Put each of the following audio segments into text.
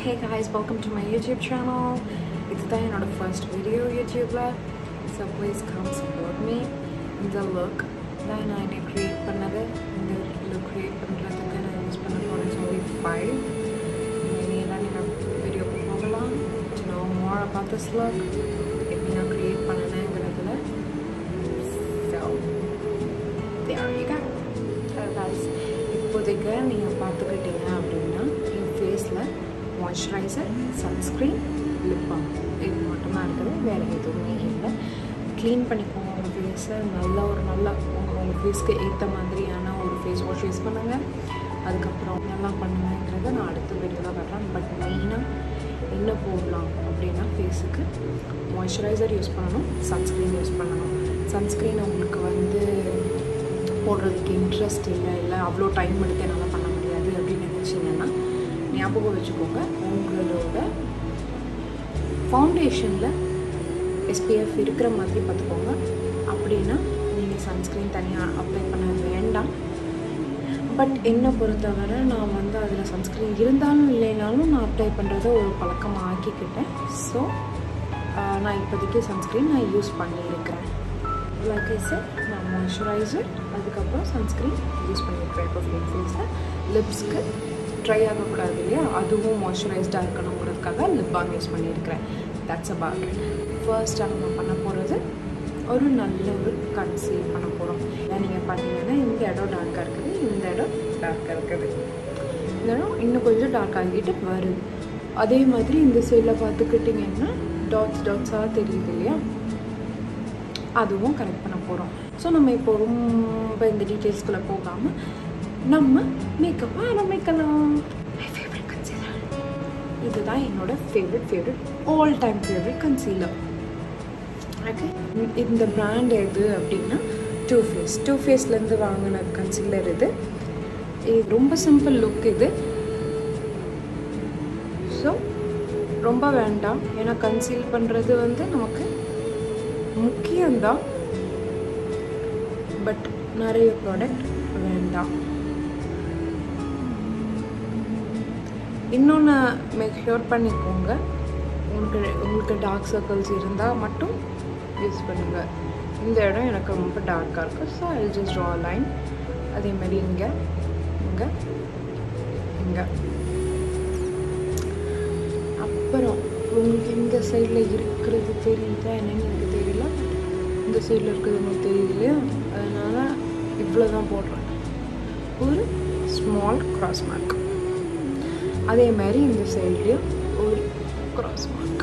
Hey guys, welcome to my YouTube channel. இதுதான் என்னோட first video யூடியூப்பில் so please come support me இந்த look தான் நான் என்னை க்ரியேட் பண்ணது இந்த லுக் க்ரியேட் பண்ணுறதுக்கு நான் யூஸ் பண்ண போகிறேன் சொல்லி ஃபைவ் இனியெல்லாம் நீங்கள் வீடியோக்கு போகலாம் to know more about this look எப்படி நான் க்ரியேட் பண்ணினேங்கிறதுல so there you go. So guys, இப்போதைக்கு நீங்கள் பார்த்துக்கிட்டீங்க அப்படின்னா என் ஃபேஸில் மாய்ஸ்சரைசர் சன்ஸ்க்ரீன் லிப் பாம் இது மட்டும்தான் இருக்குது வேறு எதுவுமே இல்லை க்ளீன் பண்ணிக்கோங்க உங்கள் ஃபேஸை நல்ல ஒரு நல்ல உங்கள் உங்கள் ஃபேஸ்க்கு ஏற்ற மாதிரியான ஒரு ஃபேஸ் வாஷ் யூஸ் பண்ணுங்கள் அதுக்கப்புறம் நல்லா பண்ணுங்கிறத நான் அடுத்த வீடியோவில் வர்றேன் பட் மெயினாக என்ன போடலாம் அப்படின்னா ஃபேஸுக்கு மாய்ஸ்சரைசர் யூஸ் பண்ணணும் சன்ஸ்க்ரீன் யூஸ் பண்ணணும் சன்ஸ்க்ரீன் உங்களுக்கு வந்து போடுறதுக்கு இன்ட்ரெஸ்ட் இல்லை இல்லை அவ்வளோ டைம் எடுத்து என்னால் பண்ண முடியாது அப்படின்னு நினச்சிங்கன்னா ஞாபகம் வச்சுக்கோங்க உங்களோட ஃபவுண்டேஷனில் எஸ்பிஎஃப் இருக்கிற மாதிரி பார்த்துக்கோங்க அப்படின்னா நீங்கள் சன்ஸ்க்ரீன் தனியாக அப்ளை பண்ண வேண்டாம் பட் என்னை பொறுத்தவரை நான் வந்து அதில் சன்ஸ்க்ரீன் இருந்தாலும் இல்லைனாலும் நான் அப்ளை பண்ணுறத ஒரு பழக்கமாக ஆக்கிக்கிட்டேன் ஸோ நான் இப்போதைக்கு சன்ஸ்க்ரீன் நான் யூஸ் பண்ணியிருக்கிறேன் லைக் ஐ சார் நான் மாய்ஸ்சரைசர் அதுக்கப்புறம் சன்ஸ்க்ரீன் யூஸ் பண்ணியிருக்கிறேன் இப்போ ஃபேஸ் ஃபேஸில் லிப்ஸ்க்கு ட்ரை ஆகக்கூடாது இல்லையா அதுவும் மாய்ஸ்சரைஸ்டாக இருக்கணுங்கிறதுக்காக லிப் பாம் யூஸ் பண்ணியிருக்கிறேன் தட்ஸ் அபவுட் ஃபர்ஸ்ட்டாக நம்ம பண்ண போகிறது ஒரு நல்ல ஒரு கன்சீல் பண்ண போகிறோம் நீங்கள் பார்த்தீங்கன்னா இந்த இடம் டார்க்காக இருக்குது இந்த இடம் டார்க்காக இருக்குது இந்த இடம் இன்னும் கொஞ்சம் டார்க் ஆகிட்டு வருது அதே மாதிரி இந்த சைடில் பார்த்துக்கிட்டிங்கன்னா டாட்ஸ் டாட்ஸாக தெரியுது இல்லையா அதுவும் கரெக்ட் பண்ண போகிறோம் ஸோ நம்ம இப்போ ரொம்ப இந்த டீட்டெயில்ஸ்குள்ளே போகாமல் நம்ம மேக்கப் ஆரம்பிக்கலாம் மை ஃபேவரட் கன்சீலர் இதுதான் என்னோட favourite favourite all time favourite concealer okay இந்த பிராண்ட் எது அப்படின்னா டூ ஃபேஸ் டூ ஃபேஸ்லேருந்து வாங்கின கன்சீலர் இது இது ரொம்ப சிம்பிள் லுக் இது ஸோ ரொம்ப வேண்டாம் ஏன்னா கன்சீல் பண்ணுறது வந்து நமக்கு முக்கியம்தான் பட் நிறைய ப்ராடக்ட் வேண்டாம் இன்னொன்று மேக் ஷூர் பண்ணிக்கோங்க உங்களுக்கு உங்களுக்கு டார்க் சர்க்கிள்ஸ் இருந்தால் மட்டும் யூஸ் பண்ணுங்கள் இந்த இடம் எனக்கு ரொம்ப டார்க்காக இருக்குது so I just draw line அதே மாதிரி இங்கே இங்கே இங்கே அப்புறம் உங்களுக்கு இந்த சைடில் இருக்கிறது தெரியுதா என்னன்னு எனக்கு தெரியல இந்த சைடில் இருக்கிறது உங்களுக்கு தெரியுது இல்லையா அதனால் இவ்வளோ தான் போடுறேன் ஒரு ஸ்மால் க்ராஸ் மார்க் அதே மாதிரி இந்த சைட்லேயும் ஒரு cross mark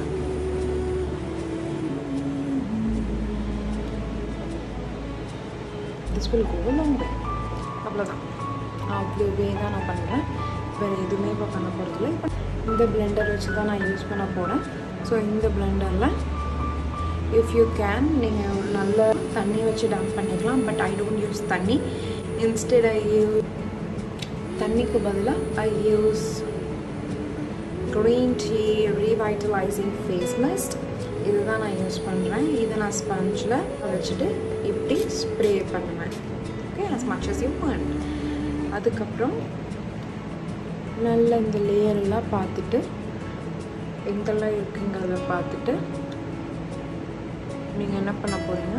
this will go long way அவ்வளோதான் அவ்வளோவே தான் நான் பண்ணுறேன் வேறு எதுவுமே இப்போ பண்ண போகிறதில்ல இப்போ இந்த பிளெண்டர் வச்சு தான் நான் யூஸ் பண்ண போகிறேன் ஸோ இந்த பிளெண்டரில் இஃப் யூ கேன் நீங்கள் ஒரு நல்ல தண்ணி வச்சு டம்ப் பண்ணிக்கலாம் பட் ஐ டோன்ட் யூஸ் தண்ணி இன்ஸ்டெட் ஐ யூஸ் தண்ணிக்கு பதிலாக I use green tea revitalising face mist இதுதான் நான் யூஸ் பண்ணுறேன் இதை நான் ஸ்பஞ்சில் வச்சுட்டு இப்படி ஸ்ப்ரே பண்ணுவேன் okay as much as you want அதுக்கப்புறம் நல்ல இந்த லேயர் எல்லாம் பார்த்துட்டு எங்கெல்லாம் இருக்குங்கிறத பார்த்துட்டு நீங்கள் என்ன பண்ண போகிறீங்க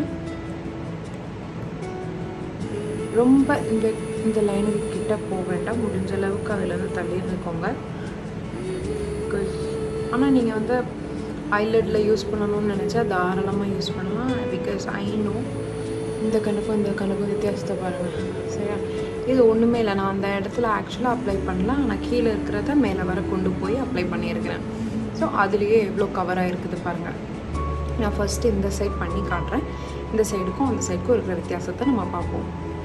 ரொம்ப இந்த இந்த லைனுக்கு கிட்ட போக வேண்டாம் முடிஞ்ச அளவுக்கு அதுலேருந்து தள்ளி இருந்துக்கோங்க பிகாஸ் ஆனால் நீங்கள் வந்து ஐலட்டில் யூஸ் பண்ணணும்னு நினச்சா தாராளமாக யூஸ் பண்ணலாம் பிகாஸ் ஐ நோ இந்த கணக்கும் இந்த கணக்கும் வித்தியாசத்தை பாருங்கள் சரியா இது ஒன்றுமே இல்லை நான் அந்த இடத்துல ஆக்சுவலாக அப்ளை பண்ணலாம் ஆனால் கீழே இருக்கிறத மேலே வர கொண்டு போய் அப்ளை பண்ணியிருக்கிறேன் ஸோ அதுலேயே எவ்வளோ கவர் ஆகிருக்குது பாருங்கள் நான் ஃபஸ்ட்டு இந்த சைட் பண்ணி காட்டுறேன் இந்த சைடுக்கும் அந்த சைடுக்கும் இருக்கிற வித்தியாசத்தை நம்ம பார்ப்போம்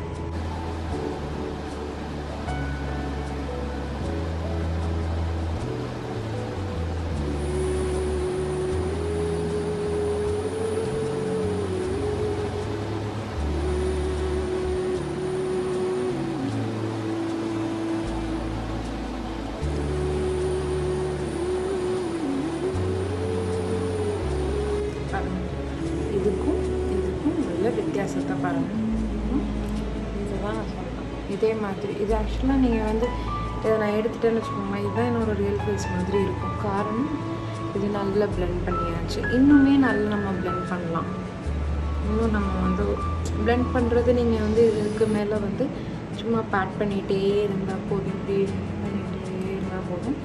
இதுக்கும் இதுக்கும் நல்ல வித்தியாசத்தை பாருங்கள் இதுதான் நான் சொல்கிறேன் இதே மாதிரி இது ஆக்சுவலாக நீங்கள் வந்து இதை நான் எடுத்துட்டேன்னு வச்சுக்கோங்களேன் இதுதான் என்னோட ரியல் ஃபேஸ் மாதிரி இருக்கும் காரணம் இது நல்லா blend பண்ணியாச்சு இன்னுமே நல்லா நம்ம blend பண்ணலாம் இன்னும் நம்ம வந்து blend பண்ணுறது நீங்கள் வந்து இதுக்கு மேலே வந்து சும்மா பேட் பண்ணிகிட்டே இருந்தால் போதும் இப்படி பண்ணிகிட்டே இருந்தால் போதும்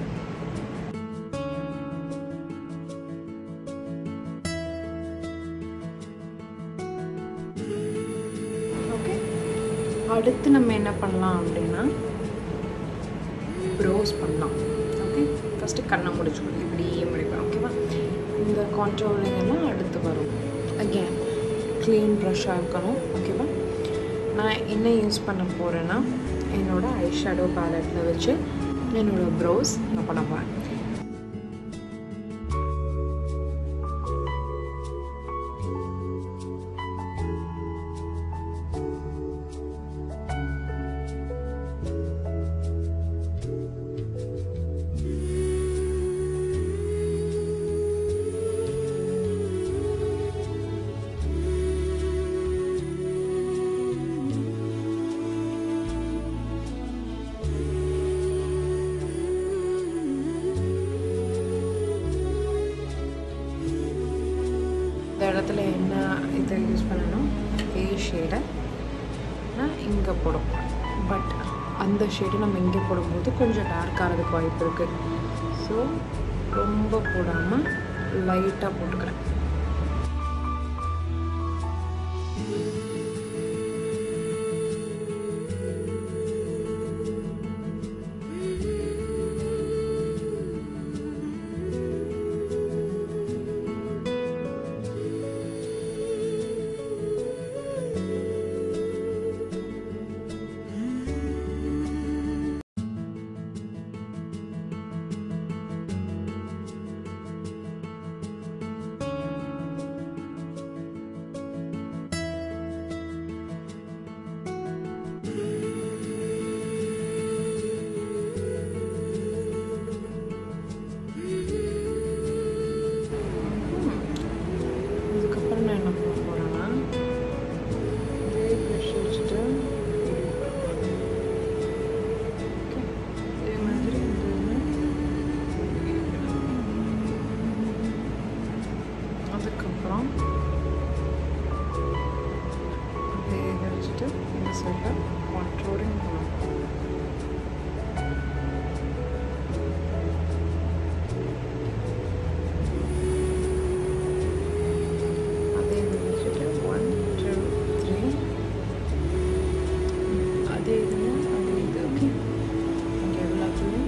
ஓகே அடுத்து நம்ம என்ன பண்ணலாம் அப்படின்னா ப்ரோஸ் பண்ணலாம் ஓகே ஃபஸ்ட்டு கண்ணை முடிச்சுக்கணும் இப்படியே முடிப்பேன் ஓகேவா இந்த கான்ட்ரோலிங் எல்லாம் அடுத்து வரும் அகேன் க்ளீன் ப்ரஷ்ஷாக இருக்கணும் ஓகேவா நான் என்ன யூஸ் பண்ண போகிறேன்னா என்னோட ஐ ஷேடோ பேலட்டில் வச்சு என்னோட ப்ரோஸ் நான் பண்ண போகிறேன் இந்த இடத்துல என்ன இதை யூஸ் பண்ணணும் ஏ ஷேடை நான் இங்கே போடும் பட் அந்த ஷேடு நம்ம இங்கே போடும்போது கொஞ்சம் டார்க் ஆகிறதுக்கு வாய்ப்பு இருக்குது ஸோ ரொம்ப போடாமல் லைட்டாக போட்டுக்கிறேன் இதுக்கப்புறம் நான் என்ன பண்ண போகிறேன்னா இதே ப்ரெஷ் வச்சுட்டு Okay. இதே மாதிரி இந்த இது. அதுக்கப்புறம் அதே இதை வச்சுட்டு இந்த சைடில் கான்ட்ரோலிங் பண்ணணும் அதே இது வச்சுட்டு ஒன் டூ த்ரீ அதே இதுல அதே இது ஓகே இங்கே எல்லாத்துலேயும்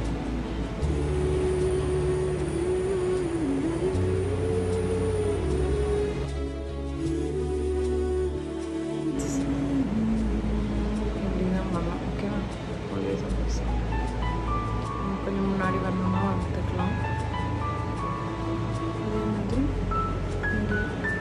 இப்படி தான் பண்ணலாம் ஓகேவா ஒரே சப்போஸ் கொஞ்சம் முன்னாடி வரணும்னா வந்துக்கலாம் அதே மாதிரி இங்கே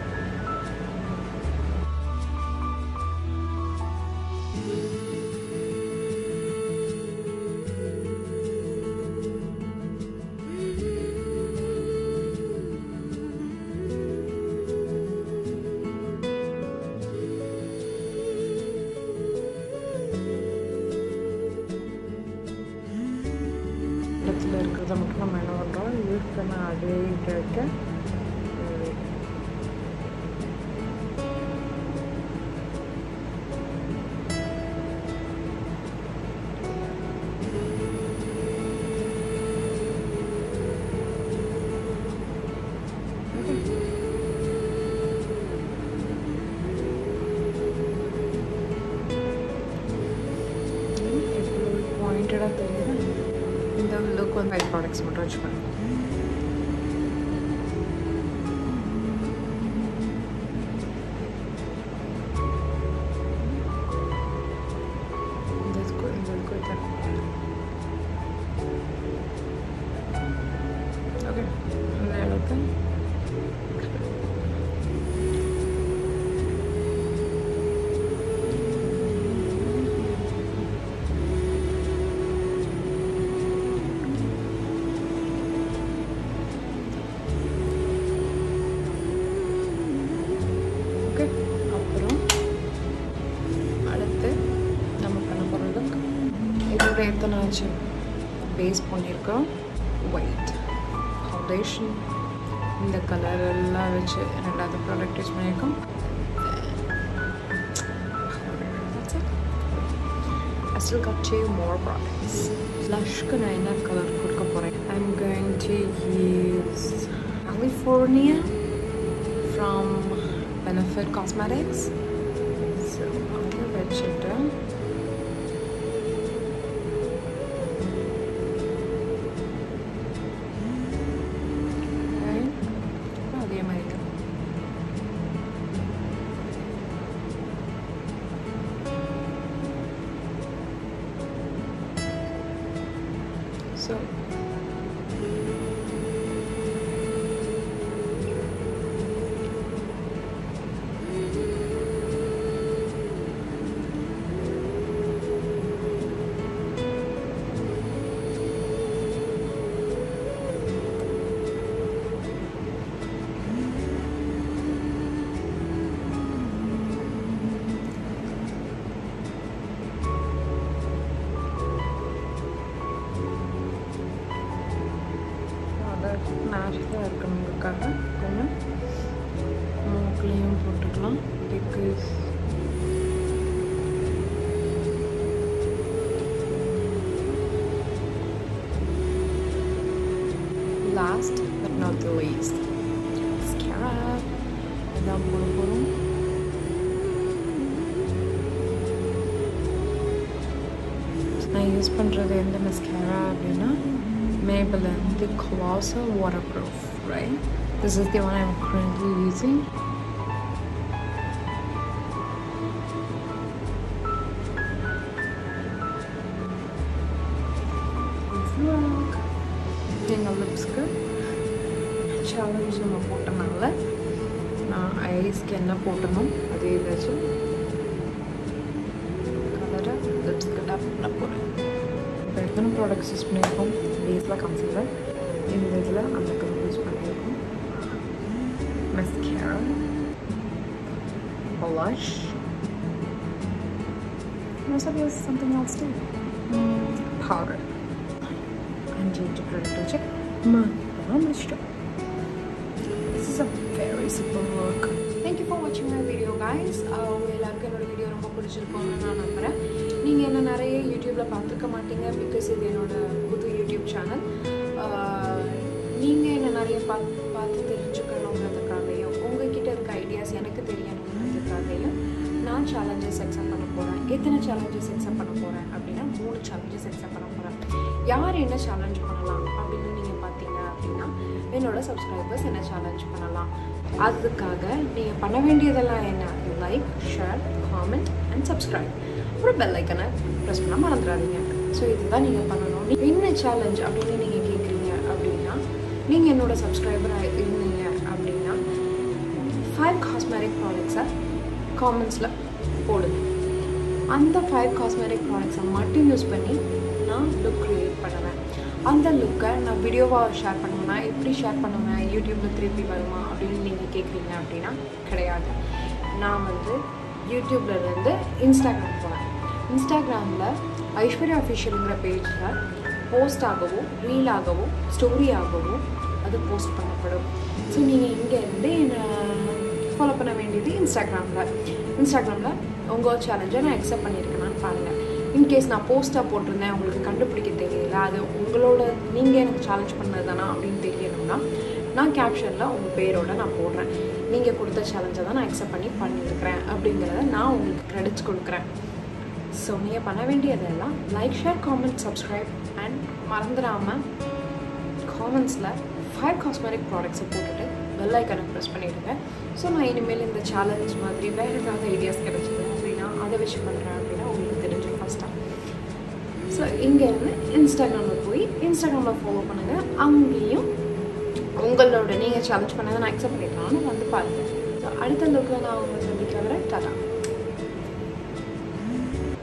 இடத்துல இருக்கிறத மட்டும் நம்ம என்ன பண்ணுறோம் யூஸ் பண்ண அதே இதை வைக்க அஹ், பாயிண்டடாக தெரியுது இந்த லுக் வந்து பை ப்ராடக்ட்ஸ் மட்டும் வச்சுக்கணும் இந்த இதுக்கு இந்த இதுக்கு வைக்கிறேன் ஓகே இந்த இடத்த எத்தனை ஆச்சு பேஸ் பண்ணியிருக்கோம் ஒயிட் ஃபவுண்டேஷன் இந்த கலர் எல்லாம் வச்சு ரெண்டாவது ப்ராடக்ட் யூஸ் பண்ணியிருக்கோம் That's it. I still got two more products. Blushக்கு நான் என்ன கலர் கொடுக்க போகிறேன் I'm going to use California from Benefit Cosmetics. So அதை வச்சுட்டு Okay. அதே மாதிரி தான். So அதை நேச்சுரலாக இருக்கணுங்கிறதுக்காக ஒன்று மூக்குலேயும் போட்டுக்கலாம் because last but not the least mascara இதான் போட போகிறோம் நான் யூஸ் பண்ணுறது எந்த மஸ்காரா அப்படின்னா Maybelline the Colossal Waterproof, right? This is the one I'm currently using. Vlog. எங்கள் லிப்ஸ்க்கு சேலஞ்ச் நம்ம போட்டனால நான் ஐஸ்க்கு என்ன போட்டனோ அதே வச்சு கலரை லிப்ஸ்க்கு டப் பண்ண போகிறேன் இப்போ எத்தனை ப்ராடக்ட்ஸ் யூஸ் பண்ணியிருக்கோம் பேஸில் கன்சிலர் இந்த இதில் அந்த கலர் யூஸ் பண்ணியிருக்கோம் மஸ்கேரா blush and also there's something else too mm, powder and ginger glitter check ma முடிச்சிட்டோம் This is a very simple look. Thank you for watching my video guys. உங்க எல்லாருக்கும் என்னோட வீடியோ ரொம்ப பிடிச்சிருக்கும்னு நான் நம்புகிறேன் நீங்கள் என்ன நிறைய யூடியூப்பில் பார்த்துருக்க மாட்டீங்க பிகாஸ் இது என்னோட புது யூடியூப் சேனல் நீங்கள் என்ன நிறைய பார்த்து பார்த்து தெரிஞ்சுக்கணுங்கிறதுக்காகவும் உங்ககிட்ட இருக்க ஐடியாஸ் எனக்கு தெரியணுங்கிறதுக்காகவும் நான் சேலஞ்சஸ் அக்செப்ட் பண்ண போகிறேன் எத்தனை சேலஞ்சஸ் அக்செப்ட் பண்ண போகிறேன் அப்படின்னா மூணு சேலஞ்சஸ் அக்செப்ட் பண்ண போகிறேன் யார் என்ன சேலஞ்ச் பண்ணலாம் அப்படின்னு நீங்கள் பார்த்தீங்க அப்படின்னா என்னோட சப்ஸ்கிரைபர்ஸ் என்ன சேலஞ்ச் பண்ணலாம் அதுக்காக நீங்கள் பண்ண வேண்டியதெல்லாம் என்ன like share comment and subscribe அப்புறம் பெல் ஐக்கனை ப்ரெஸ் பண்ண மறந்துடாதீங்க ஸோ இதுதான் நீங்கள் பண்ணணும் நீ- என்ன சேலஞ்ச் அப்படின்னு நீங்கள் கேட்குறீங்க அப்படின்னா நீங்கள் என்னோட சப்ஸ்கிரைபராக இருந்தீங்க அப்படின்னா ஃபைவ் காஸ்மெட்டிக் ப்ராடக்ட்ஸை காமெண்ட்ஸில் போடுங்க அந்த ஃபைவ் காஸ்மெட்டிக் ப்ராடக்ட்ஸை மட்டும் யூஸ் பண்ணி நான் லுக் க்ரியேட் பண்ணுவேன் அந்த லுக்கை நான் வீடியோவாக ஷேர் பண்ணுவேன்னா எப்படி ஷேர் பண்ணுவேன் யூடியூப்பில் திருப்பி வருமா அப்படின்னு நீங்கள் கேட்குறீங்க அப்படின்னா கிடையாது நான் வந்து யூடியூப்லேருந்து இன்ஸ்டாகிராம் போனேன் இன்ஸ்டாகிராமில் ஐஸ்வர்யா அஃபிஷியலுங்கிற பேஜில் போஸ்ட் ஆகவும் ரீலாகவோ ஸ்டோரியாகவோ அது போஸ்ட் பண்ணப்படும் ஸோ நீங்கள் இங்கேருந்து என்னை ஃபாலோ பண்ண வேண்டியது இன்ஸ்டாகிராமில் இன்ஸ்டாகிராமில் உங்கள் சேலஞ்சை நான் அக்செப்ட் பண்ணியிருக்கேனான்னு பாருங்கள் இன்கேஸ் நான் போஸ்ட்டாக போட்டிருந்தேன் உங்களுக்கு கண்டுபிடிக்க தெரியல அது உங்களோட நீங்கள் எனக்கு சேலஞ்ச் பண்ணது தானா அப்படின்னு தெரியணும்னா நான் கேப்ஷனில் உங்கள் பேரோட நான் போடுறேன் நீங்கள் கொடுத்த சேலஞ்சை தான் நான் அக்செப்ட் பண்ணி பண்ணியிருக்கிறேன் அப்படிங்கிறத நான் உங்களுக்கு கிரெடிட்ஸ் கொடுக்குறேன் ஸோ நீங்கள் பண்ண வேண்டியதெல்லாம் like share comment subscribe and மறந்துடாமல் காமெண்ட்ஸில் ஃபைவ் காஸ்மெட்டிக் ப்ராடக்ட்ஸை போட்டுட்டு பெல் ஐக்கனை ப்ரெஸ் பண்ணிவிடுங்க ஸோ நான் இனிமேல் இந்த சேலஞ்ச் மாதிரி வேறு ஏதாவது ஐடியாஸ் கிடைச்சது அப்படின்னா அதை வச்சு பண்ணுறேன் அப்படின்னா உங்களுக்கு தெரிஞ்சு ஃபஸ்ட்டாக ஸோ இங்கேருந்து இன்ஸ்டாகிராமில் போய் இன்ஸ்டாகிராமில் ஃபாலோ பண்ணுங்கள் அங்கேயும் உங்களோட நீங்கள் சேலஞ்ச் பண்ணதை நான் அக்செப்ட் பண்ணிக்கலாம்னு வந்து பாருங்கள் ஸோ அடுத்த லுக்கில் நான் உங்களை சந்திக்கிறேன் டாடா